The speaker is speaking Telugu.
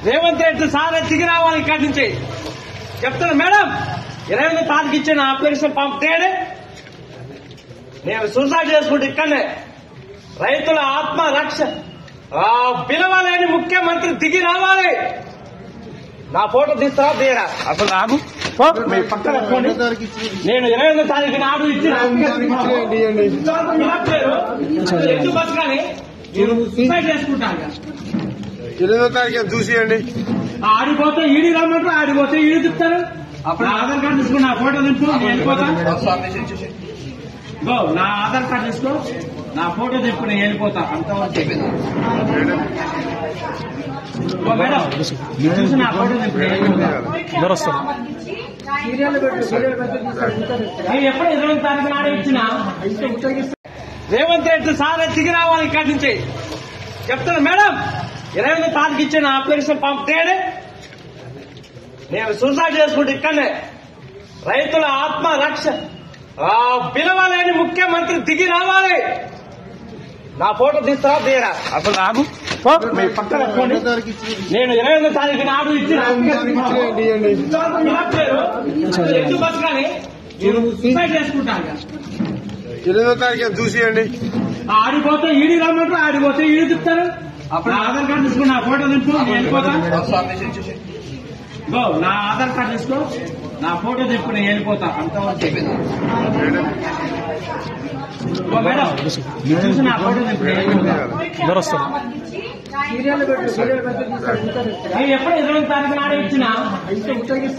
రేవంత్ రెడ్డి సారే దిగి రావాలి ఇక్కడి నుంచి చెప్తున్నా మేడం ఇరవై ఎనిమిది తారీఖు ఇచ్చిన అప్లికేషన్ పంపితే నేను సూసైడ్ చేసుకుంటే ఇక్కడనే రైతుల ఆత్మ రక్ష ఆ, పిలవాలని ముఖ్యమంత్రి దిగి రావాలి నా ఫోటో తీస్తారా తీయరా అసలు రాదు పో, మీ పక్కన పోనీ. నేను ఇరవై ఎనిమిది తారీఖు నాడు ఇచ్చిన ఇవ్వట్లేదు. ఎందుకు బతకాలి నేను సూసైడ్ చేసుకుంటాను ఎనిమిదో తారీఖు చూసియండి ఆడిపోతే ఈడి రమ్మంటారు ఆడిపోతే ఈడి చెప్తారు అప్పుడు నా ఆధార్ కార్డు తీసుకో నా ఫోటో తీసుకో నేను వెళ్ళిపోతా గో, నా ఆధార్ కార్డు తీసుకో నా ఫోటో తీసుకో నేను వెళ్ళిపోతా అంతవరకు గో, మేడం మీరు చూసి నా ఫోటో తీసుకో నేను వెళ్ళిపోతా నేను ఎప్పుడు ఇరవై తారీఖు నాడు ఇచ్చిన రేవంత్ రెడ్డి సారే దిగి రావాలి ఇక్కడి నుంచి చెప్తున్నా మేడం ఇరవై ఎనిమిది తారీఖు ఇచ్చిన అప్లికేషన్ పంపితే నేను సూసైడ్ చేసుకుంటే ఇక్కడనే రైతుల ఆత్మ రక్ష ఆ, పిలవాలని ముఖ్యమంత్రి దిగి రావాలి నా ఫోటో తీస్తారా తీయరా అసలు రాదు పో, మీ పక్కన పోనీ. నేను ఇరవై ఎనిమిది తారీఖు నాడు ఇచ్చిన ఇవ్వట్లేదు. ఎందుకు బతకాలి నేను సూసైడ్ చేసుకుంటాను ఎనిమిదో తారీఖు చూసియండి ఆడిపోతే ఈడి రమ్మంటారు ఆడిపోతే ఈడి చెప్తారు అప్పుడు నా ఆధార్ కార్డు తీసుకో నా ఫోటో తీసుకో నేను వెళ్ళిపోతా గో, నా ఆధార్ కార్డు తీసుకో నా ఫోటో తీసుకో నేను వెళ్ళిపోతా అంతవరకు గో, మేడం మీరు చూసి నా ఫోటో తీసుకో నేను వెళ్ళిపోతా నేను ఎప్పుడు ఇరవై తారీఖు నాడు ఇచ్చిన